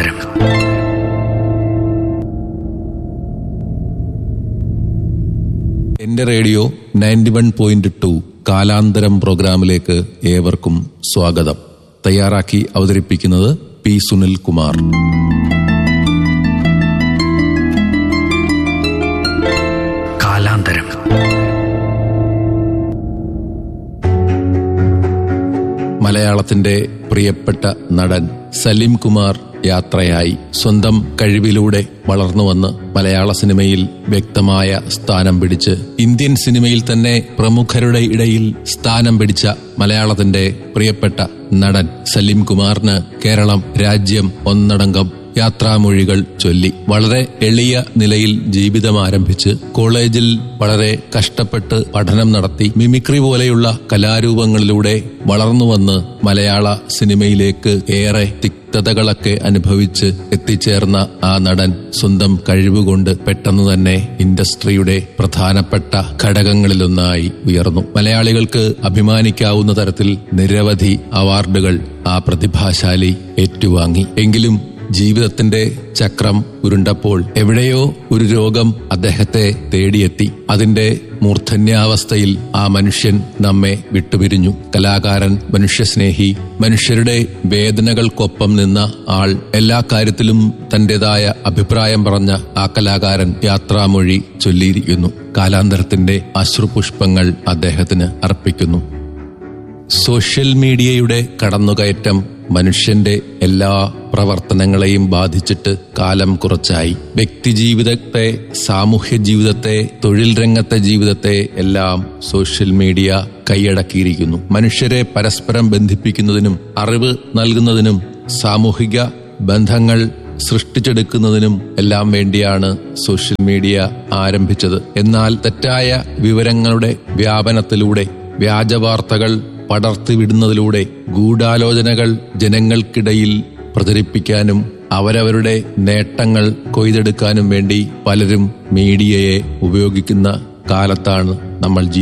കാലാന്തരം എന്റെ radio ninety one point two Kalantharam പ്രോഗ്രാമിലേക്ക് ഏവർക്കും സ്വാഗതം തയ്യാറാക്കി അവതരിപ്പിക്കുന്നത് പി സുനിൽ കുമാർ കാലാന്തരം മലയാളത്തിന്റെ പ്രിയപ്പെട്ട നടൻ സലീം കുമാർ യാത്രയായി സ്വന്തം കഴിവിലൂടെ വളർന്നു വന്ന് മലയാള സിനിമയിൽ വ്യക്തമായ സ്ഥാനം പിടിച്ച് ഇന്ത്യൻ സിനിമയിൽ തന്നെ പ്രമുഖരുടെ ഇടയിൽ സ്ഥാനം പിടിച്ച മലയാളത്തിന്റെ പ്രിയപ്പെട്ട നടൻ സലീം കുമാറിന് കേരളം രാജ്യം ഒന്നടങ്കം യാത്രാമൊഴികൾ ചൊല്ലി വളരെ എളിയ നിലയിൽ ജീവിതം ആരംഭിച്ച് കോളേജിൽ വളരെ കഷ്ടപ്പെട്ട് പഠനം നടത്തി മിമിക്രി പോലെയുള്ള കലാരൂപങ്ങളിലൂടെ വളർന്നു വന്ന് മലയാള സിനിമയിലേക്ക് ഏറെ തിക്തതകളൊക്കെ അനുഭവിച്ച് എത്തിച്ചേർന്ന ആ നടൻ സ്വന്തം കഴിവുകൊണ്ട് പെട്ടെന്ന് തന്നെ ഇൻഡസ്ട്രിയുടെ പ്രധാനപ്പെട്ട ഘടകങ്ങളിലൊന്നായി ഉയർന്നു മലയാളികൾക്ക് അഭിമാനിക്കാവുന്ന തരത്തിൽ നിരവധി അവാർഡുകൾ ആ പ്രതിഭാശാലി ഏറ്റുവാങ്ങി എങ്കിലും ജീവിതത്തിന്റെ ചക്രം ഉരുണ്ടപ്പോൾ എവിടെയോ ഒരു രോഗം അദ്ദേഹത്തെ തേടിയെത്തി അതിന്റെ മൂർധന്യാവസ്ഥയിൽ ആ മനുഷ്യൻ നമ്മെ വിട്ടുപിരിഞ്ഞു കലാകാരൻ മനുഷ്യസ്നേഹി മനുഷ്യരുടെ വേദനകൾക്കൊപ്പം നിന്ന ആൾ എല്ലാ കാര്യത്തിലും തന്റേതായ അഭിപ്രായം പറഞ്ഞ ആ കലാകാരൻ യാത്രാമൊഴി ചൊല്ലിയിരിക്കുന്നു കാലാന്തരത്തിന്റെ അശ്രുപുഷ്പങ്ങൾ അദ്ദേഹത്തിന് അർപ്പിക്കുന്നു സോഷ്യൽ മീഡിയയുടെ കടന്നുകയറ്റം മനുഷ്യന്റെ എല്ലാ പ്രവർത്തനങ്ങളെയും ബാധിച്ചിട്ട് കാലം കുറച്ചായി വ്യക്തിജീവിതത്തെ സാമൂഹ്യ ജീവിതത്തെ തൊഴിൽ രംഗത്തെ ജീവിതത്തെ എല്ലാം സോഷ്യൽ മീഡിയ കൈയടക്കിയിരിക്കുന്നു മനുഷ്യരെ പരസ്പരം ബന്ധിപ്പിക്കുന്നതിനും അറിവ് നൽകുന്നതിനും സാമൂഹിക ബന്ധങ്ങൾ സൃഷ്ടിച്ചെടുക്കുന്നതിനും എല്ലാം വേണ്ടിയാണ് സോഷ്യൽ മീഡിയ ആരംഭിച്ചത് എന്നാൽ തെറ്റായ വിവരങ്ങളുടെ വ്യാപനത്തിലൂടെ വ്യാജവാർത്തകൾ പടർത്തിവിടുന്നതിലൂടെ ഗൂഢാലോചനകൾ ജനങ്ങൾക്കിടയിൽ പ്രചരിപ്പിക്കാനും അവരവരുടെ നേട്ടങ്ങൾ കൊയ്തെടുക്കാനും വേണ്ടി പലരും മീഡിയയെ ഉപയോഗിക്കുന്ന കാലത്താണ് നമ്മൾ